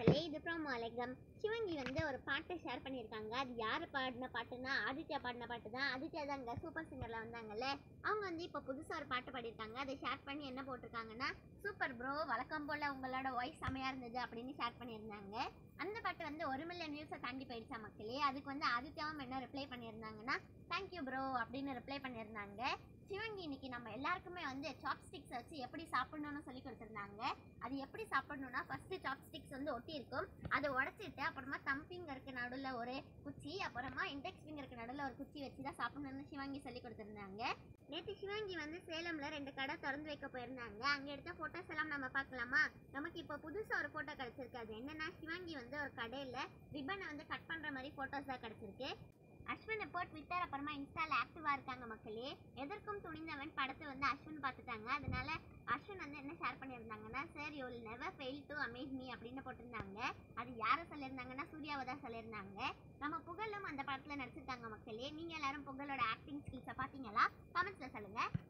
மக்களே இது ப்ரோமோ அலெகம் சிவங்கி வந்து ஒரு பாட்டை ஷேர் பண்ணியிருக்காங்க அது யார் பாடின பாட்டுன்னா ஆதித்யா பாடின பாட்டு தான் ஆதித்யா தாங்க சூப்பர் சிங்கரில் வந்தாங்கல்ல அவங்க வந்து இப்போ புதுசாக ஒரு பாட்டு பாடியிருக்காங்க அதை ஷேர் பண்ணி என்ன போட்டிருக்காங்கன்னா சூப்பர் ப்ரோ வழக்கம் போல் உங்களோட வாய்ஸ் செமையாக இருந்தது அப்படின்னு ஷேர் பண்ணியிருந்தாங்க அந்த பாட்டு வந்து ஒரு மில்லியன் வியூஸை தாண்டி போயிடுச்சா மக்களே அதுக்கு வந்து ஆதித்யாவும் என்ன ரிப்ளை பண்ணியிருந்தாங்கன்னா தேங்க்யூ ப்ரோ அப்படின்னு ரிப்ளை பண்ணியிருந்தாங்க சிவங்கி இன்னைக்கு நம்ம எல்லாருக்குமே வந்து சாப்ஸ்டிக்ஸ் வச்சு எப்படி சாப்பிடணும்னு சொல்லி கொடுத்துருந்தாங்க அது எப்படி சாப்பிடணும்னா ஃபர்ஸ்ட் சாப்ஸ்டிக்ஸ் வந்து ஒட்டி இருக்கும் அதை உடச்சிட்டு அப்புறமா தம் ஃபிங்கருக்கு நடுவில் ஒரு குச்சி அப்புறமா இண்டெக்ஸ் ஃபிங்கருக்கு நடுவில் ஒரு குச்சி வச்சு தான் சாப்பிடணும்னு சிவங்கி சொல்லி கொடுத்துருந்தாங்க நேற்று சிவங்கி வந்து சேலம்ல ரெண்டு கடை திறந்து வைக்க போயிருந்தாங்க அங்க எடுத்த போட்டோஸ் எல்லாம் நம்ம பார்க்கலாமா நமக்கு இப்போ புதுசா ஒரு போட்டோ கிடைச்சிருக்கு அது என்னன்னா சிவங்கி வந்து ஒரு கடையில ரிப்பனை வந்து கட் பண்ற மாதிரி போட்டோஸ் தான் கிடைச்சிருக்கு அஸ்வின் இப்போ ட்விட்டர் அப்புறமா இன்ஸ்டால ஆக்டிவா இருக்காங்க மக்களே எதற்கும் துணிந்தவன் படத்தை வந்து அஸ்வின் பார்த்துட்டாங்க அதனால அஸ்வின் வந்து என்ன ஷேர் பண்ணியிருந்தாங்கன்னா sir you will never fail to amaze me அப்படின்னு போட்டிருந்தாங்க அது யாரை சொல்லியிருந்தாங்கன்னா சூர்யாவை தான் சொல்லியிருந்தாங்க நம்ம புகழும் அந்த படத்துல நடிச்சிருக்காங்க மக்களே நீங்க எல்லாரும் புகழோட ஆக்டிங் ஸ்கில்ஸை பார்த்தீங்களா கமெண்ட்ஸ்ல சொல்லுங்க